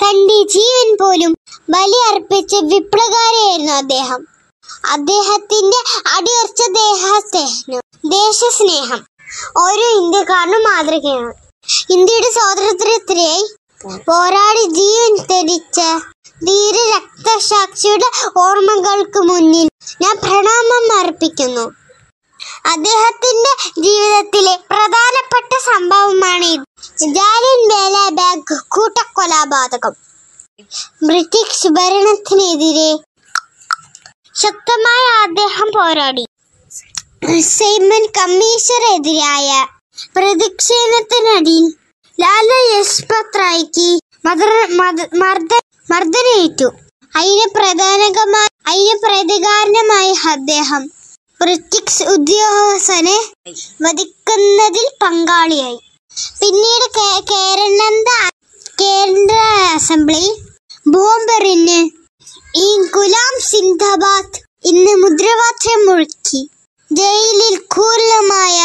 തന്റെ ജീവൻ പോലും ബലിയർപ്പിച്ച വിപ്ലവകാരിയായിരുന്നു അദ്ദേഹം അദ്ദേഹത്തിന്റെ അടിയുറച്ച ദേഹസ്നേഹം ദേശസ്നേഹം ഓരോ ഇന്ത്യക്കാരനും മാതൃകയാണ് ഇന്ത്യയുടെ സ്വാതന്ത്ര്യത്തിനായി പോരാടി ജീവൻ ധരിച്ച ധീര രക്തസാക്ഷിയുടെ ഓർമ്മകൾക്ക് മുന്നിൽ ഞാൻ പ്രണാമം അർപ്പിക്കുന്നു അദ്ദേഹത്തിന്റെ ജീവിതത്തിലെ പ്രധാനപ്പെട്ട സംഭവമാണ് ഇത് ജാലിയൻ വേല ബാഗ് കൂട്ടക്കൊലാപാതകം ബ്രിട്ടീഷ് ഭരണത്തിനെതിരെ ശക്തമായ അദ്ദേഹം പോരാടി സൈമൺ കമ്മീഷനെതിരായ പ്രതിഷേധത്തിനടിയിൽ ലാല യശ്പത് റായ്ക്ക് മദർ- മദ- മർദ്ദ- മർദ്ദനേറ്റു അതിന് പ്രധാനകമായി അതിന് പ്രതികാരമായി അദ്ദേഹം ബ്രിട്ടീഷ് ഉദ്യോഗസ്ഥനെ വധിക്കുന്നതിൽ പങ്കാളിയായി പിന്നീട് കേ- കേരള കേന്ദ്ര അസംബ്ലി ബോംബെറിന് ഈ ഗുലാം സിന്ദാബാദ് ഇന്ന് മുദ്രാവാക്യം മുഴക്കി ജയിലിൽ ക്രൂരമായ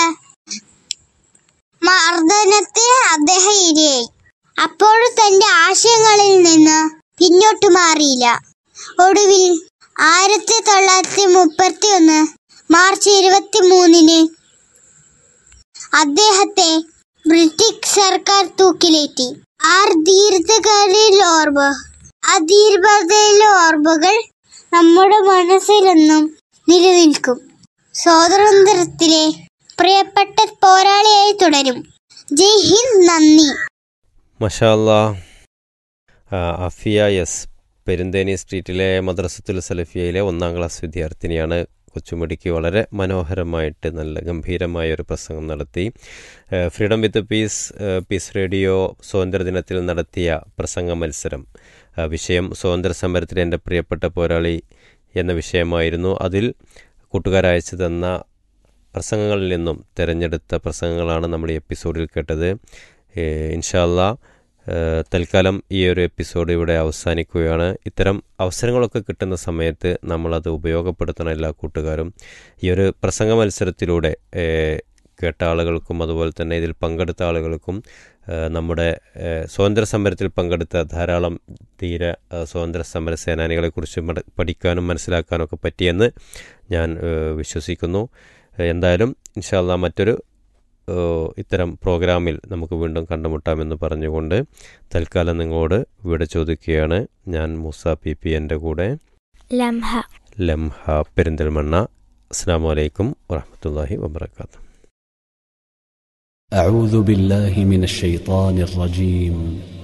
മർദ്ദനത്തിന് അദ്ദേഹം ഇരയായി അപ്പോഴും തന്റെ ആശയങ്ങളിൽ നിന്ന് പിന്നോട്ട് മാറിയില്ല ഒടുവിൽ ആയിരത്തി തൊള്ളായിരത്തി മുപ്പത്തി ഒന്ന് മാർച്ച് ഇരുപത്തി മൂന്നിന് അദ്ദേഹത്തെ ബ്രിട്ടീഷ് സർക്കാർ തൂക്കിലേറ്റി ആർ ദീർഘകാലിൽ ഓർമ്മ ആ ദീർഘതയിലെ ഓർമ്മകൾ നമ്മുടെ മനസ്സിലെന്നും നിലനിൽക്കും സ്വാതന്ത്ര്യത്തിലെ പ്രിയപ്പെട്ട പോരാളിയായി തുടരും ജയ് ഹിന്ദ് നന്ദി മഷാല്ല അഫിയ എസ് പെരുന്തേനി സ്ട്രീറ്റിലെ മദ്രസത്തുൽ സലഫിയയിലെ ഒന്നാം ക്ലാസ് വിദ്യാർത്ഥിനിയാണ് കൊച്ചുമടിക്ക് വളരെ മനോഹരമായിട്ട് നല്ല ഗംഭീരമായ ഒരു പ്രസംഗം നടത്തി ഏഹ് ഫ്രീഡം വിത്ത് പീസ് ഏഹ് പീസ് റേഡിയോ സ്വാതന്ത്ര്യദിനത്തിൽ നടത്തിയ പ്രസംഗ മത്സരം ആ വിഷയം സ്വാതന്ത്ര്യ സമരത്തിൽ എൻ്റെ പ്രിയപ്പെട്ട പോരാളി എന്ന വിഷയമായിരുന്നു അതിൽ കൂട്ടുകാർ അയച്ചു തന്ന പ്രസംഗങ്ങളിൽ നിന്നും തിരഞ്ഞെടുത്ത പ്രസംഗങ്ങളാണ് നമ്മൾ ഈ എപ്പിസോഡിൽ കേട്ടത് ഏഹ് ഇൻഷാല്ല ഏഹ് തൽക്കാലം ഈ ഒരു എപ്പിസോഡ് ഇവിടെ അവസാനിക്കുകയാണ് ഇത്തരം അവസരങ്ങളൊക്കെ കിട്ടുന്ന സമയത്ത് നമ്മളത് ഉപയോഗപ്പെടുത്തണം എല്ലാ കൂട്ടുകാരും ഈ ഒരു പ്രസംഗ മത്സരത്തിലൂടെ ഏഹ് കേട്ട ആളുകൾക്കും അതുപോലെ തന്നെ ഇതിൽ പങ്കെടുത്ത ആളുകൾക്കും ഏഹ് നമ്മുടെ ഏഹ് സ്വാതന്ത്ര്യ സമരത്തിൽ പങ്കെടുത്ത ധാരാളം ധീര ഏഹ് സ്വാതന്ത്ര്യ സമര സേനാനികളെക്കുറിച്ച് മട- പഠിക്കാനും മനസ്സിലാക്കാനും ഒക്കെ പറ്റിയെന്ന് ഞാൻ ഏഹ് വിശ്വസിക്കുന്നു ഏഹ് എന്തായാലും ഇൻഷാല്ല മറ്റൊരു ഏഹ് ഇത്തരം പ്രോഗ്രാമിൽ നമുക്ക് വീണ്ടും കണ്ടുമുട്ടാമെന്ന് പറഞ്ഞുകൊണ്ട് തൽക്കാലം നിങ്ങളോട് ഇവിടെ ചോദിക്കുകയാണ് ഞാൻ മൂസ പി പി എൻ്റെ കൂടെ ലംഹ ലംഹ പെരിന്തൽമണ്ണ അസ്സാം വലൈക്കും വറഹമത്തല്ലാഹി വബർക്കാത്തു أعوذ بالله من الشيطان الرجيم